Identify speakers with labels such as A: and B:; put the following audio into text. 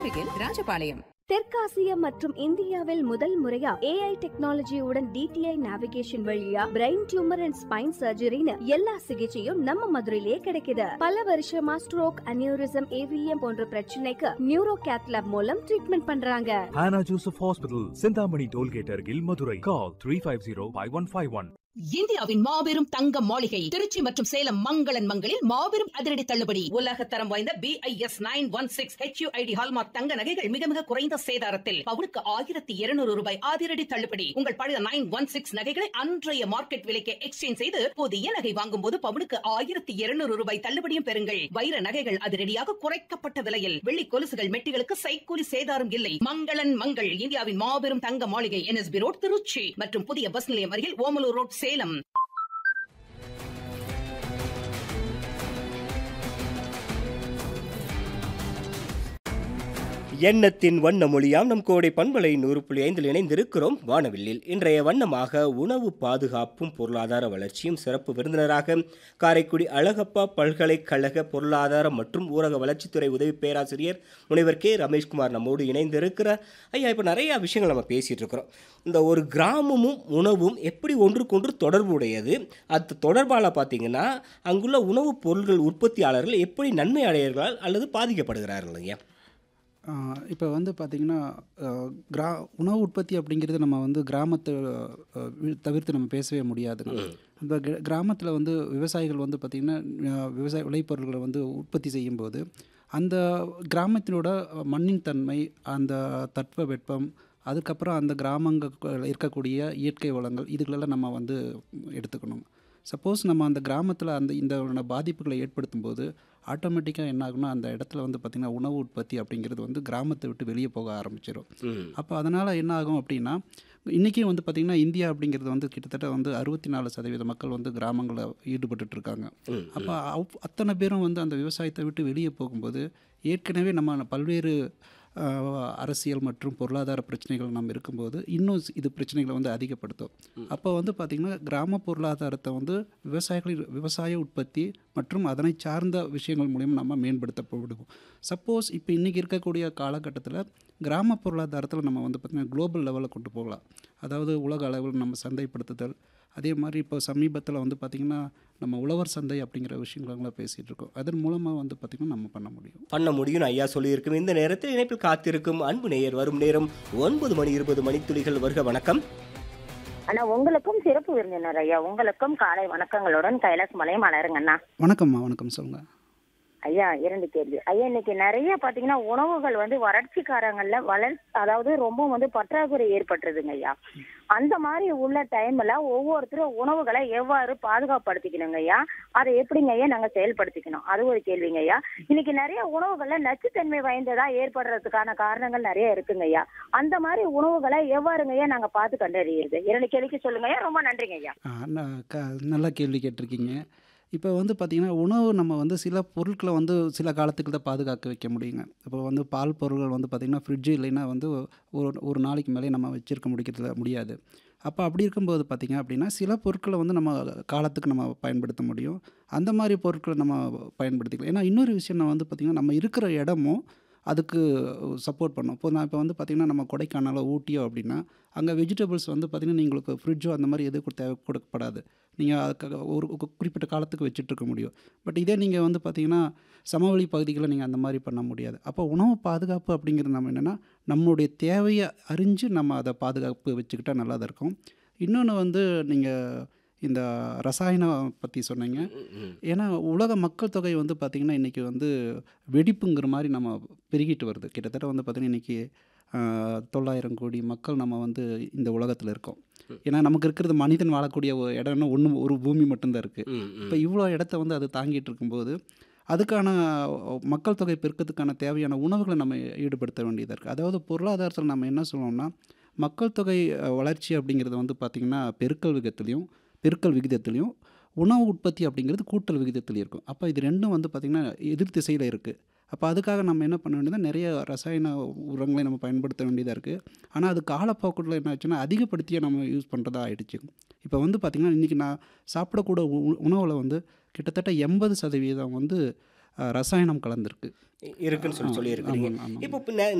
A: அருகில் ராஜபாளையம்
B: தெற்காசியா மற்றும் இந்தியாவில் முதல் முறையா ஏஐ டெக்னாலஜியுடன் டிடிஐ நேவிகேஷன் வழியா பிரெயின் டியூமர் அண்ட் ஸ்பைன் சர்ஜரின்னு எல்லா சிகிச்சையும் நம்ம மதுரையிலே கிடைக்குது பல வருஷமா ஸ்ட்ரோக் அனியூரிசம் ஏவிஎம் போன்ற பிரச்சனைக்கு நியூரோ கேத்லாப் மூலம் ட்ரீட்மெண்ட் பண்றாங்க
C: Hannah Joseph Hospital, Sindhamani Tollgate Argil, Madurai. Call 350-5151.
D: இந்தியாவின் மாபெரும் தங்க மாளிகை திருச்சி மற்றும் சேலம் மங்களன் மங்களில் மாபெரும் அதிரடி தள்ளுபடி உலக தரம் வாய்ந்த B I S nine one six HUID hallmark தங்க நகைகள் மிக மிக குறைந்த சேதாரத்தில் பவுனுக்கு ஆயிரத்தி இருநூறு ரூபாய் அதிரடி தள்ளுபடி உங்கள் பழைய நைன் ஒன் சிக்ஸ் நகைகளை அன்றைய மார்க்கெட் விலைக்கு எக்ஸ்சேஞ்ச் செய்து புதிய நகை வாங்கும் போது பவுனுக்கு ஆயிரத்தி இருநூறு ரூபாய் தள்ளுபடியும் பெறுங்கள் வைர நகைகள் அதிரடியாக குறைக்கப்பட்ட விலையில் வெள்ளி கொலுசுகள் மெட்டிகளுக்கு சைக்கூலி சேதாரம் இல்லை மங்களன் மங்கள் இந்தியாவின் மாபெரும் தங்க மாளிகை என்எஸ்பி ரோட் திருச்சி மற்றும் புதிய பஸ் நிலையம் அருகில் ஓமலூர் ரோட் சேலம்
E: எண்ணத்தின் வண்ண மொழியாம் நம் கோடை பண்பலை நூறு புள்ளி ஐந்தில் இணைந்திருக்கிறோம் வானவில்லில் இன்றைய வண்ணமாக உணவு பாதுகாப்பும் பொருளாதார வளர்ச்சியும் சிறப்பு விருந்தினராக காரைக்குடி அழகப்பா பல்கலைக்கழக பொருளாதார மற்றும் ஊரக வளர்ச்சித்துறை உதவி பேராசிரியர் முனைவர் கே ரமேஷ்குமார் நம்மோடு இணைந்திருக்கிறார் ஐயா இப்போ நிறையா விஷயங்கள் நம்ம பேசிகிட்டு இருக்கிறோம் இந்த ஒரு கிராமமும் உணவும் எப்படி ஒன்றுக்கொன்று தொடர்புடையது அது தொடர்பால் பார்த்தீங்கன்னா அங்குள்ள உணவுப் பொருட்கள் உற்பத்தியாளர்கள் எப்படி நன்மை அடைகிறார்கள் அல்லது பாதிக்கப்படுகிறார்கள் ஐயா
F: இப்போ வந்து பார்த்திங்கன்னா கிரா உணவு உற்பத்தி அப்படிங்கிறது நம்ம வந்து கிராமத்தை அஹ், வி- தவிர்த்து நம்ம பேசவே முடியாதுங்க அந்த கிராமத்தில் வந்து விவசாயிகள் வந்து பார்த்திங்கன்னா அஹ், விவசாய விளைபொருட்களை வந்து உற்பத்தி செய்யும்போது அந்த கிராமத்தினோட மண்ணின் தன்மை அந்த தட்ப வெப்பம் அதுக்கப்புறம் அந்த கிராமங்கள் இருக்கக்கூடிய இயற்கை வளங்கள் இதுகளெல்லாம் நம்ம வந்து எடுத்துக்கணும் சப்போஸ் நம்ம அந்த கிராமத்தில் அந்த இந்த பாதிப்புகளை ஏற்படுத்தும் போது ஆட்டோமேட்டிக்காக என்ன ஆகும்னா அந்த இடத்துல வந்து பார்த்திங்கன்னா உணவு உற்பத்தி அப்படிங்கிறது வந்து கிராமத்தை விட்டு வெளியே போக ஆரம்பிச்சிடும்
E: ம்
F: அப்போ அதனால் என்ன ஆகும் அப்படின்னா இன்றைக்கி வந்து பார்த்திங்கன்னா இந்தியா அப்படிங்கிறது வந்து கிட்டத்தட்ட வந்து அறுபத்தி நாலு சதவீத மக்கள் வந்து கிராமங்களில் ஈடுபட்டுட்டு இருக்காங்க
E: ம்,
F: அப்போ அவ் அத்தனை பேரும் வந்து அந்த விவசாயத்தை விட்டு வெளியே போகும்போது ஏற்கனவே நம்ம பல்வேறு ஆஹ், அரசியல் மற்றும் பொருளாதார பிரச்சனைகள் நம்ம இருக்கும்போது இன்னும் இது பிரச்சனைகளை வந்து அதிகப்படுத்தும் அப்போ வந்து பார்த்திங்கன்னா கிராம பொருளாதாரத்தை வந்து விவசாயிகளின் விவசாய உற்பத்தி மற்றும் அதனை சார்ந்த விஷயங்கள் மூலியம் நம்ம மேம்படுத்தப்படுவோம் சப்போஸ் இப்போ இன்றைக்கி இருக்கக்கூடிய காலகட்டத்தில் கிராம பொருளாதாரத்தில் நம்ம வந்து பார்த்திங்கன்னா குளோபல் லெவலில் கொண்டு போகலாம் அதாவது உலக அளவில் நம்ம சந்தைப்படுத்துதல் அதே மாதிரி இப்போ சமீபத்தில் வந்து பார்த்திங்கன்னா நம்ம உழவர் சந்தை அப்படிங்கிற விஷயங்களெல்லாம் பேசிகிட்டு இருக்கோம் அதன் மூலமாக வந்து பார்த்திங்கன்னா நம்ம பண்ண முடியும்
E: பண்ண முடியும்னு ஐயா சொல்லியிருக்கும் இந்த நேரத்தில் இணைப்பில் காத்திருக்கும் அன்பு நேயர் வரும் நேரம் ஒன்பது மணி இருபது மணித்துளிகள் வருக வணக்கம்
G: அண்ணா உங்களுக்கும் சிறப்பு விருந்தினர் ஐயா உங்களுக்கும் காலை வணக்கங்களுடன் கைலாஸ் மலையும் மலருங்கண்ணா
F: வணக்கம்மா வணக்கம் சொல்லுங்கள்
G: ஐயா இரண்டு கேள்வி ஐயா இன்னைக்கு நிறைய பாத்தீங்கன்னா உணவுகள் வந்து வறட்சிக்காரங்கள்ல வளர் அதாவது ரொம்ப வந்து பற்றாக்குறை ஏற்பட்டுருதுங்க ஐயா அந்த மாதிரி உள்ள டைம்ல ஒவ்வொருத்தரும் உணவுகளை எவ்வாறு பாதுகாப்படுத்திக்கணுங்க ஐயா அதை எப்படிங்க ஐயா நாங்க செயல்படுத்திக்கணும் அது ஒரு கேள்விங்க ஐயா இன்னைக்கு நிறைய உணவுகள்ல நச்சுத்தன்மை வாய்ந்ததா ஏற்படுறதுக்கான காரணங்கள் நிறைய இருக்குங்க ஐயா அந்த மாதிரி உணவுகளை எவ்வாறுங்க ஐயா நாங்க பார்த்து கண்டறியுது இரண்டு கேள்விக்கு சொல்லுங்க ஐயா ரொம்ப நன்றிங்க ஐயா
F: ஆ, ந- க நல்ல கேள்வி கேட்டிருக்கீங்க இப்போ வந்து பார்த்திங்கன்னா உணவு நம்ம வந்து சில பொருட்களை வந்து சில காலத்துக்கு தான் பாதுகாக்க வைக்க முடியுங்க இப்போ வந்து பால் பொருட்கள் வந்து பார்த்திங்கன்னா ஃப்ரிட்ஜு இல்லைன்னா வந்து ஒரு ஒரு நாளைக்கு மேலே நம்ம வச்சிருக்க முடிக்கிறது முடியாது அப்போ அப்படி இருக்கும்போது பார்த்திங்க அப்படின்னா சில பொருட்களை வந்து நம்ம காலத்துக்கு நம்ம பயன்படுத்த முடியும் அந்த மாதிரி பொருட்களை நம்ம பயன்படுத்திக்கலாம் ஏன்னா இன்னொரு விஷயம் நான் வந்து பார்த்திங்கன்னா நம்ம இருக்கிற இடமும் அதுக்கு சப்போர்ட் பண்ணும் இப்போ நான் இப்போ வந்து பார்த்திங்கன்னா நம்ம கொடைக்கானலோ ஊட்டியோ அப்படின்னா அங்கே வெஜிடபிள்ஸ் வந்து பார்த்திங்கன்னா உங்களுக்கு ஃப்ரிட்ஜோ அந்த மாதிரி எதுவும் தேவை கொடுக்கப்படாது நீங்கள் அதுக்கு ஒரு ஒரு குறிப்பிட்ட காலத்துக்கு வச்சுட்டு இருக்க முடியும் பட் இதே நீங்கள் வந்து பார்த்திங்கன்னா சமவெளி பகுதிகளில் நீங்கள் அந்த மாதிரி பண்ண முடியாது அப்போ உணவு பாதுகாப்பு அப்படிங்கிறது நம்ம என்னென்னா நம்மளுடைய தேவையை அறிஞ்சு நம்ம அதை பாதுகாப்பு வச்சுக்கிட்டா நல்லா தான் இருக்கும் இன்னொன்று வந்து நீங்கள் இந்த ரசாயனம் பற்றி சொன்னீங்க ஏன்னா உலக மக்கள் தொகை வந்து பார்த்திங்கன்னா இன்றைக்கி வந்து வெடிப்புங்கிற மாதிரி நம்ம பெருகிட்டு வருது கிட்டத்தட்ட வந்து பார்த்திங்கன்னா இன்றைக்கி தொள்ளாயிரம் கோடி மக்கள் நம்ம வந்து இந்த உலகத்தில் இருக்கோம் ஏன்னா நமக்கு இருக்கிறது மனிதன் வாழக்கூடிய ஒரு இடம்னா ஒன்று ஒரு பூமி மட்டும்தான் இருக்குது
E: ம், ம்.
F: இப்போ இவ்வளோ இடத்த வந்து அது தாங்கிட்டு இருக்கும்போது அதுக்கான மக்கள் தொகை பெருக்கத்துக்கான தேவையான உணவுகளை நம்ம ஈடுபடுத்த வேண்டியதாக இருக்குது அதாவது பொருளாதாரத்தில் நம்ம என்ன சொல்லுவோம்னா மக்கள் தொகை அஹ், வளர்ச்சி அப்படிங்கிறது வந்து பார்த்திங்கன்னா பெருக்கல் விகிதத்துலேயும் பெருக்கல் விகிதத்துலேயும் உணவு உற்பத்தி அப்படிங்கிறது கூட்டல் விகிதத்துலேயும் இருக்கும் அப்போ இது ரெண்டும் வந்து பார்த்திங்கன்னா எதிர் திசையில் இருக்குது அப்போ அதுக்காக நம்ம என்ன பண்ண வேண்டியது நிறைய ரசாயன உரங்களை நம்ம பயன்படுத்த வேண்டியதாக இருக்குது ஆனால் அது காலப்போக்கில் என்ன ஆச்சுன்னா அதிகப்படுத்தியே நம்ம யூஸ் பண்ணுறதா ஆயிடுச்சு இப்போ வந்து பார்த்திங்கன்னா இன்றைக்கி நான் சாப்பிடக்கூட உ- உணவில் வந்து கிட்டத்தட்ட எண்பது சதவீதம் வந்து அஹ், ரசாயனம் கலந்துருக்கு
E: இருக்குன்னு சொல்லி
F: ஆ,
E: சொல்லியிருக்கிறீங்க
F: ஆமாங்க, ஆமாங்க.
E: இப்போ பின்ன